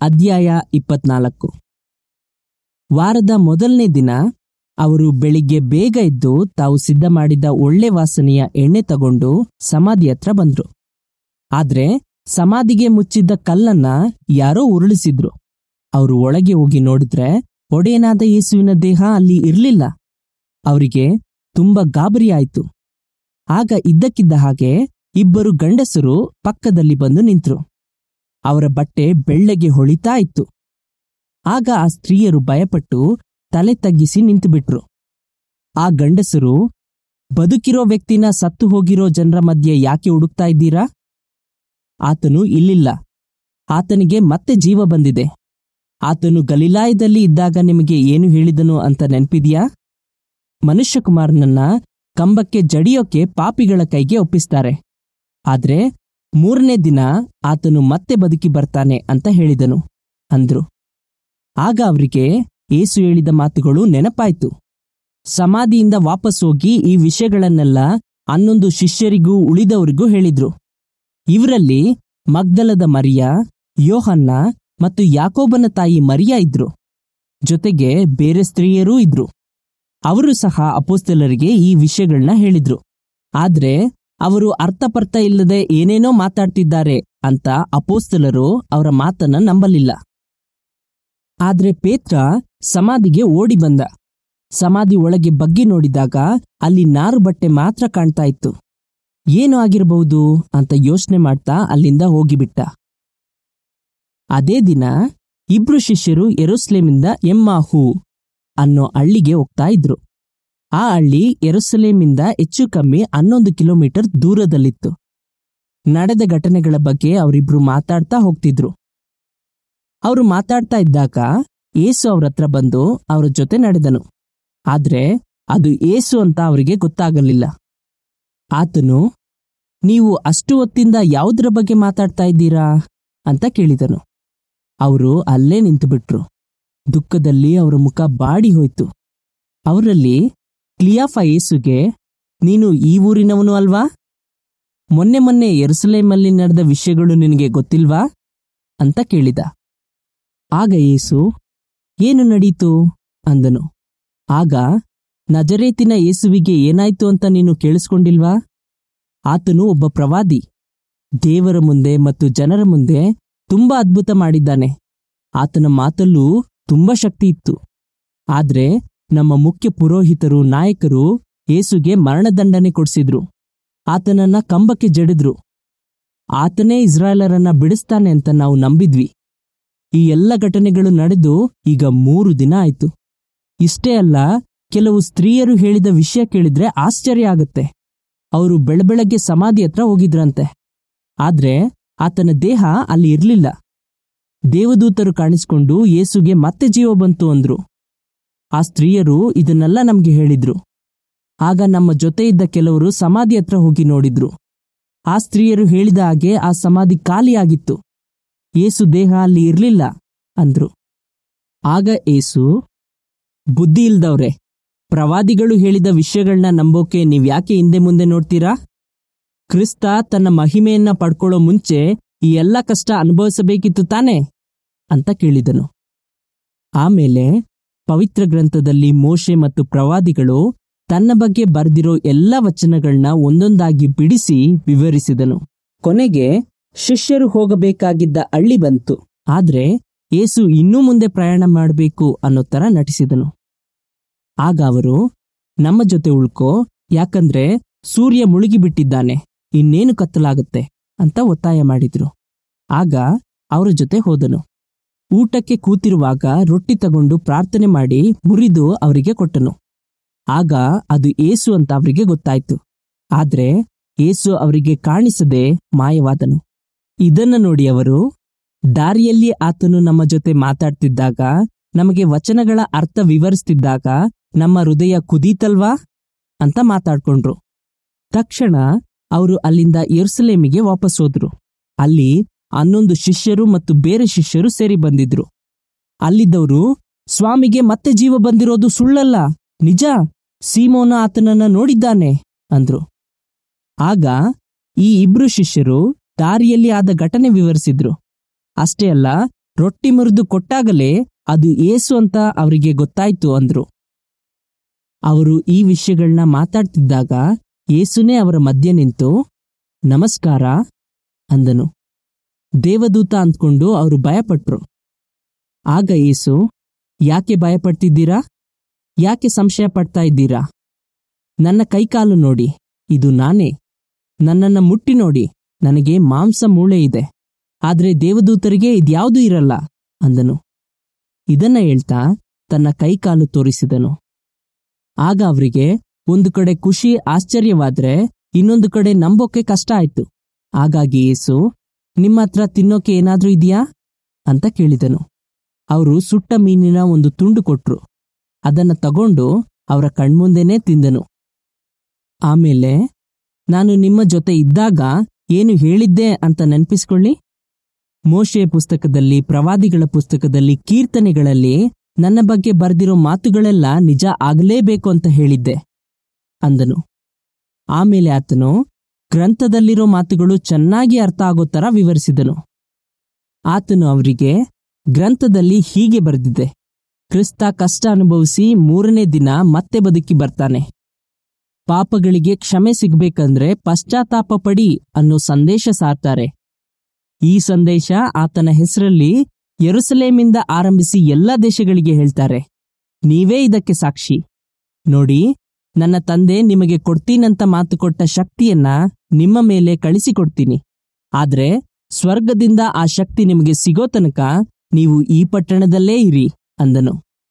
ಅಧ್ಯಾಯ ಇಪ್ಪತ್ನಾಲ್ಕು ವಾರದ ಮೊದಲನೇ ದಿನ ಅವರು ಬೆಳಿಗ್ಗೆ ಬೇಗ ಎದ್ದು ತಾವು ಸಿದ್ಧ ಮಾಡಿದ ಒಳ್ಳೆ ವಾಸನೆಯ ಎಣ್ಣೆ ತಗೊಂಡು ಸಮಾಧಿ ಹತ್ರ ಬಂದ್ರು ಆದ್ರೆ ಸಮಾಧಿಗೆ ಮುಚ್ಚಿದ್ದ ಕಲ್ಲನ್ನ ಯಾರೋ ಉರುಳಿಸಿದ್ರು ಅವರು ಒಳಗೆ ಹೋಗಿ ನೋಡಿದ್ರೆ ಒಡೆಯನಾದ ಯೇಸುವಿನ ದೇಹ ಅಲ್ಲಿ ಇರ್ಲಿಲ್ಲ ಅವರಿಗೆ ತುಂಬಾ ಗಾಬರಿ ಆಯ್ತು ಆಗ ಇದ್ದಕ್ಕಿದ್ದ ಹಾಗೆ ಇಬ್ಬರು ಗಂಡಸರು ಪಕ್ಕದಲ್ಲಿ ಬಂದು ನಿಂತರು ಅವರ ಬಟ್ಟೆ ಬೆಳ್ಳಗೆ ಹೊಳಿತಾ ಇತ್ತು ಆಗ ಆ ಸ್ತ್ರೀಯರು ಭಯಪಟ್ಟು ತಲೆ ತಗ್ಗಿಸಿ ನಿಂತುಬಿಟ್ರು ಆ ಗಂಡಸರು ಬದುಕಿರೋ ವ್ಯಕ್ತಿನ ಸತ್ತು ಹೋಗಿರೋ ಜನರ ಮಧ್ಯೆ ಯಾಕೆ ಹುಡುಕ್ತಾ ಇದ್ದೀರಾ ಆತನು ಇಲ್ಲಿಲ್ಲ ಆತನಿಗೆ ಮತ್ತೆ ಜೀವ ಬಂದಿದೆ ಆತನು ಗಲಿಲಾಯದಲ್ಲಿ ಇದ್ದಾಗ ನಿಮಗೆ ಏನು ಹೇಳಿದನು ಅಂತ ನೆನ್ಪಿದ್ಯಾ ಮನುಷ್ಯಕುಮಾರನನ್ನ ಕಂಬಕ್ಕೆ ಜಡಿಯೋಕೆ ಪಾಪಿಗಳ ಕೈಗೆ ಒಪ್ಪಿಸ್ತಾರೆ ಆದ್ರೆ ಮೂರನೇ ದಿನ ಆತನು ಮತ್ತೆ ಬದುಕಿ ಬರ್ತಾನೆ ಅಂತ ಹೇಳಿದನು ಅಂದ್ರು ಆಗ ಅವರಿಗೆ ಏಸು ಹೇಳಿದ ಮಾತುಗಳು ನೆನಪಾಯ್ತು ಸಮಾಧಿಯಿಂದ ವಾಪಸ್ ಹೋಗಿ ಈ ವಿಷಯಗಳನ್ನೆಲ್ಲ ಹನ್ನೊಂದು ಶಿಷ್ಯರಿಗೂ ಉಳಿದವರಿಗೂ ಹೇಳಿದ್ರು ಇವರಲ್ಲಿ ಮಗ್ದಲದ ಮರಿಯ ಯೋಹನ್ನ ಮತ್ತು ಯಾಕೋಬನ ತಾಯಿ ಮರಿಯ ಇದ್ರು ಜೊತೆಗೆ ಬೇರೆ ಸ್ತ್ರೀಯರೂ ಇದ್ರು ಅವರು ಸಹ ಅಪೋಸ್ತಲರಿಗೆ ಈ ವಿಷಯಗಳನ್ನ ಹೇಳಿದ್ರು ಆದ್ರೆ ಅವರು ಅರ್ಥಪರ್ಥ ಇಲ್ಲದೆ ಏನೇನೋ ಮಾತಾಡ್ತಿದ್ದಾರೆ ಅಂತ ಅಪೋಸ್ತಲರು ಅವರ ಮಾತನ್ನ ನಂಬಲಿಲ್ಲ ಆದ್ರೆ ಪೇತ್ರ ಸಮಾಧಿಗೆ ಓಡಿ ಬಂದ ಸಮಾಧಿ ಒಳಗೆ ಬಗ್ಗಿ ನೋಡಿದಾಗ ಅಲ್ಲಿ ನಾರು ಬಟ್ಟೆ ಮಾತ್ರ ಕಾಣ್ತಾ ಇತ್ತು ಏನು ಆಗಿರಬಹುದು ಅಂತ ಯೋಚನೆ ಮಾಡ್ತಾ ಅಲ್ಲಿಂದ ಹೋಗಿಬಿಟ್ಟ ಅದೇ ದಿನ ಇಬ್ರು ಶಿಷ್ಯರು ಎರುಸ್ಲೇಮಿಂದ ಎಮ್ಮಾಹು ಅನ್ನೋ ಹಳ್ಳಿಗೆ ಹೋಗ್ತಾ ಇದ್ರು ಆ ಹಳ್ಳಿ ಎರುಸಲೇಮಿಂದ ಹೆಚ್ಚು ಕಮ್ಮಿ ಹನ್ನೊಂದು ಕಿಲೋಮೀಟರ್ ದೂರದಲ್ಲಿತ್ತು ನಡೆದ ಘಟನೆಗಳ ಬಗ್ಗೆ ಅವರಿಬ್ರು ಮಾತಾಡ್ತಾ ಹೋಗ್ತಿದ್ರು ಅವರು ಮಾತಾಡ್ತಾ ಇದ್ದಾಗ ಏಸು ಅವ್ರ ಹತ್ರ ಬಂದು ಅವರ ಜೊತೆ ನಡೆದನು ಆದ್ರೆ ಅದು ಏಸು ಅಂತ ಅವರಿಗೆ ಗೊತ್ತಾಗಲಿಲ್ಲ ಆತನು ನೀವು ಅಷ್ಟು ಹೊತ್ತಿಂದ ಯಾವುದರ ಬಗ್ಗೆ ಮಾತಾಡ್ತಾ ಇದ್ದೀರಾ ಅಂತ ಕೇಳಿದನು ಅವರು ಅಲ್ಲೇ ನಿಂತುಬಿಟ್ರು ದುಃಖದಲ್ಲಿ ಅವರ ಮುಖ ಬಾಡಿ ಹೋಯ್ತು ಅವರಲ್ಲಿ ಕ್ಲಿಯಾಫ ಏಸುಗೆ ನೀನು ಈ ಊರಿನವನು ಅಲ್ವಾ ಮೊನ್ನೆ ಮೊನ್ನೆ ಎರುಸಲೇಮಲ್ಲಿ ನಡೆದ ವಿಷಯಗಳು ನಿನಗೆ ಗೊತ್ತಿಲ್ವಾ ಅಂತ ಕೇಳಿದ ಆಗ ಏಸು ಏನು ನಡೀತು ಅಂದನು ಆಗ ನಜರೇತಿನ ಯೇಸುವಿಗೆ ಏನಾಯ್ತು ಅಂತ ನೀನು ಕೇಳಿಸ್ಕೊಂಡಿಲ್ವಾ ಆತನು ಒಬ್ಬ ಪ್ರವಾದಿ ದೇವರ ಮುಂದೆ ಮತ್ತು ಜನರ ಮುಂದೆ ತುಂಬಾ ಅದ್ಭುತ ಮಾಡಿದ್ದಾನೆ ಆತನ ಮಾತಲ್ಲೂ ತುಂಬಾ ಶಕ್ತಿ ಇತ್ತು ಆದ್ರೆ ನಮ್ಮ ಮುಖ್ಯ ಪುರೋಹಿತರು ನಾಯಕರು ಯೇಸುಗೆ ಮರಣದಂಡನೆ ಕೊಡಿಸಿದ್ರು ಆತನನ್ನ ಕಂಬಕ್ಕೆ ಜಡಿದ್ರು ಆತನೇ ಇಸ್ರಾಯೇಲರನ್ನ ಬಿಡಿಸ್ತಾನೆ ಅಂತ ನಾವು ನಂಬಿದ್ವಿ ಈ ಎಲ್ಲ ಘಟನೆಗಳು ನಡೆದು ಈಗ ಮೂರು ದಿನ ಆಯ್ತು ಇಷ್ಟೇ ಅಲ್ಲ ಕೆಲವು ಸ್ತ್ರೀಯರು ಹೇಳಿದ ವಿಷಯ ಕೇಳಿದ್ರೆ ಆಶ್ಚರ್ಯ ಆಗುತ್ತೆ ಅವರು ಬೆಳಬೆಳಗ್ಗೆ ಸಮಾಧಿ ಹತ್ರ ಹೋಗಿದ್ರಂತೆ ಆದ್ರೆ ಆತನ ದೇಹ ಅಲ್ಲಿ ಇರ್ಲಿಲ್ಲ ದೇವದೂತರು ಕಾಣಿಸ್ಕೊಂಡು ಯೇಸುಗೆ ಮತ್ತೆ ಜೀವ ಬಂತು ಅಂದ್ರು ಆ ಸ್ತ್ರೀಯರು ಇದನ್ನೆಲ್ಲ ನಮ್ಗೆ ಹೇಳಿದ್ರು ಆಗ ನಮ್ಮ ಜೊತೆ ಇದ್ದ ಕೆಲವರು ಸಮಾಧಿ ಹತ್ರ ಹೋಗಿ ನೋಡಿದ್ರು ಆ ಸ್ತ್ರೀಯರು ಹೇಳಿದ ಹಾಗೆ ಆ ಸಮಾಧಿ ಖಾಲಿಯಾಗಿತ್ತು ಏಸು ದೇಹ ಅಲ್ಲಿ ಇರ್ಲಿಲ್ಲ ಅಂದ್ರು ಆಗ ಏಸು ಬುದ್ಧಿ ಇಲ್ದವ್ರೆ ಪ್ರವಾದಿಗಳು ಹೇಳಿದ ವಿಷಯಗಳನ್ನ ನಂಬೋಕೆ ನೀವ್ಯಾಕೆ ಹಿಂದೆ ಮುಂದೆ ನೋಡ್ತೀರಾ ಕ್ರಿಸ್ತ ತನ್ನ ಮಹಿಮೆಯನ್ನ ಪಡ್ಕೊಳ್ಳೋ ಮುಂಚೆ ಈ ಎಲ್ಲ ಕಷ್ಟ ಅನುಭವಿಸಬೇಕಿತ್ತು ತಾನೆ ಅಂತ ಕೇಳಿದನು ಆಮೇಲೆ ಪವಿತ್ರ ಗ್ರಂಥದಲ್ಲಿ ಮೋಶೆ ಮತ್ತು ಪ್ರವಾದಿಗಳು ತನ್ನ ಬಗ್ಗೆ ಬರೆದಿರೋ ಎಲ್ಲ ವಚನಗಳನ್ನ ಒಂದೊಂದಾಗಿ ಬಿಡಿಸಿ ವಿವರಿಸಿದನು ಕೊನೆಗೆ ಶಿಷ್ಯರು ಹೋಗಬೇಕಾಗಿದ್ದ ಹಳ್ಳಿ ಬಂತು ಆದ್ರೆ ಏಸು ಇನ್ನೂ ಮುಂದೆ ಪ್ರಯಾಣ ಮಾಡಬೇಕು ಅನ್ನೋ ತರ ನಟಿಸಿದನು ಆಗ ಅವರು ನಮ್ಮ ಜೊತೆ ಉಳ್ಕೋ ಯಾಕಂದ್ರೆ ಸೂರ್ಯ ಮುಳುಗಿಬಿಟ್ಟಿದ್ದಾನೆ ಇನ್ನೇನು ಕತ್ತಲಾಗುತ್ತೆ ಅಂತ ಒತ್ತಾಯ ಮಾಡಿದ್ರು ಆಗ ಅವರ ಜೊತೆ ಹೋದನು ಊಟಕ್ಕೆ ಕೂತಿರುವಾಗ ರೊಟ್ಟಿ ತಗೊಂಡು ಪ್ರಾರ್ಥನೆ ಮಾಡಿ ಮುರಿದು ಅವರಿಗೆ ಕೊಟ್ಟನು ಆಗ ಅದು ಏಸು ಅಂತ ಅವರಿಗೆ ಗೊತ್ತಾಯ್ತು ಆದ್ರೆ ಏಸು ಅವರಿಗೆ ಕಾಣಿಸದೆ ಮಾಯವಾದನು ಇದನ್ನ ನೋಡಿ ಅವರು ದಾರಿಯಲ್ಲಿ ಆತನು ನಮ್ಮ ಜೊತೆ ಮಾತಾಡ್ತಿದ್ದಾಗ ನಮಗೆ ವಚನಗಳ ಅರ್ಥ ವಿವರಿಸ್ತಿದ್ದಾಗ ನಮ್ಮ ಹೃದಯ ಕುದೀತಲ್ವಾ ಅಂತ ಮಾತಾಡ್ಕೊಂಡ್ರು ತಕ್ಷಣ ಅವರು ಅಲ್ಲಿಂದ ಯೆರೂಸಲೇಮಿಗೆ ವಾಪಸ್ ಹೋದ್ರು ಅಲ್ಲಿ ಹನ್ನೊಂದು ಶಿಷ್ಯರು ಮತ್ತು ಬೇರೆ ಶಿಷ್ಯರು ಸೇರಿ ಬಂದಿದ್ರು ಅಲ್ಲಿದ್ದವರು ಸ್ವಾಮಿಗೆ ಮತ್ತೆ ಜೀವ ಬಂದಿರೋದು ಸುಳ್ಳಲ್ಲ ನಿಜ ಸೀಮೋನ ಆತನನ್ನ ನೋಡಿದ್ದಾನೆ ಅಂದ್ರು ಆಗ ಈ ಇಬ್ರು ಶಿಷ್ಯರು ದಾರಿಯಲ್ಲಿ ಆದ ಘಟನೆ ವಿವರಿಸಿದ್ರು ಅಷ್ಟೇ ಅಲ್ಲ ರೊಟ್ಟಿ ಮುರಿದು ಕೊಟ್ಟಾಗಲೇ ಅದು ಏಸು ಅಂತ ಅವರಿಗೆ ಗೊತ್ತಾಯ್ತು ಅಂದ್ರು ಅವರು ಈ ವಿಷಯಗಳನ್ನ ಮಾತಾಡ್ತಿದ್ದಾಗ ಏಸುನೇ ಅವರ ಮಧ್ಯೆ ನಿಂತು ನಮಸ್ಕಾರ ಅಂದನು ದೇವದೂತ ಅಂದ್ಕೊಂಡು ಅವರು ಭಯಪಟ್ರು ಆಗ ಏಸು ಯಾಕೆ ಭಯಪಡ್ತಿದ್ದೀರಾ ಯಾಕೆ ಸಂಶಯ ಪಡ್ತಾ ಇದ್ದೀರಾ ನನ್ನ ಕೈಕಾಲು ನೋಡಿ ಇದು ನಾನೇ ನನ್ನನ್ನ ಮುಟ್ಟಿ ನೋಡಿ ನನಗೆ ಮಾಂಸ ಮೂಳೆ ಇದೆ ಆದ್ರೆ ದೇವದೂತರಿಗೆ ಇದ್ಯಾವುದೂ ಇರಲ್ಲ ಅಂದನು ಇದನ್ನ ಹೇಳ್ತಾ ತನ್ನ ಕೈಕಾಲು ತೋರಿಸಿದನು ಆಗ ಅವರಿಗೆ ಒಂದು ಕಡೆ ಖುಷಿ ಆಶ್ಚರ್ಯವಾದ್ರೆ ಇನ್ನೊಂದು ಕಡೆ ನಂಬೋಕೆ ಕಷ್ಟ ಆಯ್ತು ಹಾಗಾಗಿ ಏಸು ನಿಮ್ಮ ಹತ್ರ ತಿನ್ನೋಕೆ ಏನಾದ್ರೂ ಇದೆಯಾ ಅಂತ ಕೇಳಿದನು ಅವರು ಸುಟ್ಟ ಮೀನಿನ ಒಂದು ತುಂಡು ಕೊಟ್ರು ಅದನ್ನ ತಗೊಂಡು ಅವರ ಕಣ್ಮುಂದೆನೇ ತಿಂದನು ಆಮೇಲೆ ನಾನು ನಿಮ್ಮ ಜೊತೆ ಇದ್ದಾಗ ಏನು ಹೇಳಿದ್ದೆ ಅಂತ ನೆನಪಿಸ್ಕೊಳ್ಳಿ ಮೋಶೆಯ ಪುಸ್ತಕದಲ್ಲಿ ಪ್ರವಾದಿಗಳ ಪುಸ್ತಕದಲ್ಲಿ ಕೀರ್ತನೆಗಳಲ್ಲಿ ನನ್ನ ಬಗ್ಗೆ ಬರೆದಿರೋ ಮಾತುಗಳೆಲ್ಲ ನಿಜ ಆಗಲೇಬೇಕು ಅಂತ ಹೇಳಿದ್ದೆ ಅಂದನು ಆಮೇಲೆ ಆತನು ಗ್ರಂಥದಲ್ಲಿರೋ ಮಾತುಗಳು ಚೆನ್ನಾಗಿ ಅರ್ಥ ಆಗೋ ತರ ವಿವರಿಸಿದನು ಆತನು ಅವರಿಗೆ ಗ್ರಂಥದಲ್ಲಿ ಹೀಗೆ ಬರೆದಿದೆ ಕ್ರಿಸ್ತ ಕಷ್ಟ ಅನುಭವಿಸಿ ಮೂರನೇ ದಿನ ಮತ್ತೆ ಬದುಕಿ ಬರ್ತಾನೆ ಪಾಪಗಳಿಗೆ ಕ್ಷಮೆ ಸಿಗ್ಬೇಕಂದ್ರೆ ಪಶ್ಚಾತ್ತಾಪ ಪಡಿ ಅನ್ನೋ ಸಂದೇಶ ಸಾರ್ತಾರೆ ಈ ಸಂದೇಶ ಆತನ ಹೆಸರಲ್ಲಿ ಯೆರೂಸಲೇಮಿಂದ ಆರಂಭಿಸಿ ಎಲ್ಲ ದೇಶಗಳಿಗೆ ಹೇಳ್ತಾರೆ ನೀವೇ ಇದಕ್ಕೆ ಸಾಕ್ಷಿ ನೋಡಿ ನನ್ನ ತಂದೆ ನಿಮಗೆ ಕೊಡ್ತೀನಂತ ಮಾತು ಕೊಟ್ಟ ಶಕ್ತಿಯನ್ನ ನಿಮ್ಮ ಮೇಲೆ ಕಳಿಸಿಕೊಡ್ತೀನಿ ಆದ್ರೆ ಸ್ವರ್ಗದಿಂದ ಆ ಶಕ್ತಿ ನಿಮಗೆ ಸಿಗೋ ತನಕ ನೀವು ಈ ಪಟ್ಟಣದಲ್ಲೇ ಇರಿ ಅಂದನು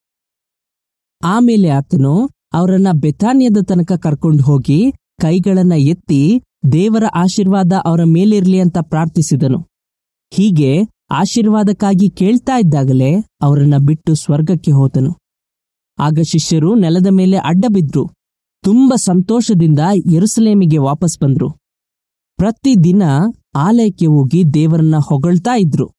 ಆಮೇಲೆ ಆತನು ಅವರನ್ನ ಬೆಥಾನ್ಯದ ತನಕ ಕರ್ಕೊಂಡು ಹೋಗಿ ಕೈಗಳನ್ನ ಎತ್ತಿ ದೇವರ ಆಶೀರ್ವಾದ ಅವರ ಮೇಲಿರ್ಲಿ ಅಂತ ಪ್ರಾರ್ಥಿಸಿದನು ಹೀಗೆ ಆಶೀರ್ವಾದಕ್ಕಾಗಿ ಕೇಳ್ತಾ ಇದ್ದಾಗಲೇ ಅವರನ್ನ ಬಿಟ್ಟು ಸ್ವರ್ಗಕ್ಕೆ ಹೋದನು ಆಗ ಶಿಷ್ಯರು ನೆಲದ ಮೇಲೆ ಅಡ್ಡ ಬಿದ್ರು ತುಂಬ ಸಂತೋಷದಿಂದ ಯೆರೂಸಲೇಮಿಗೆ ವಾಪಸ್ ಬಂದ್ರು ಪ್ರತಿದಿನ ಆಲಯಕ್ಕೆ ಹೋಗಿ ದೇವರನ್ನ ಹೊಗಳ್ತಾ ಇದ್ರು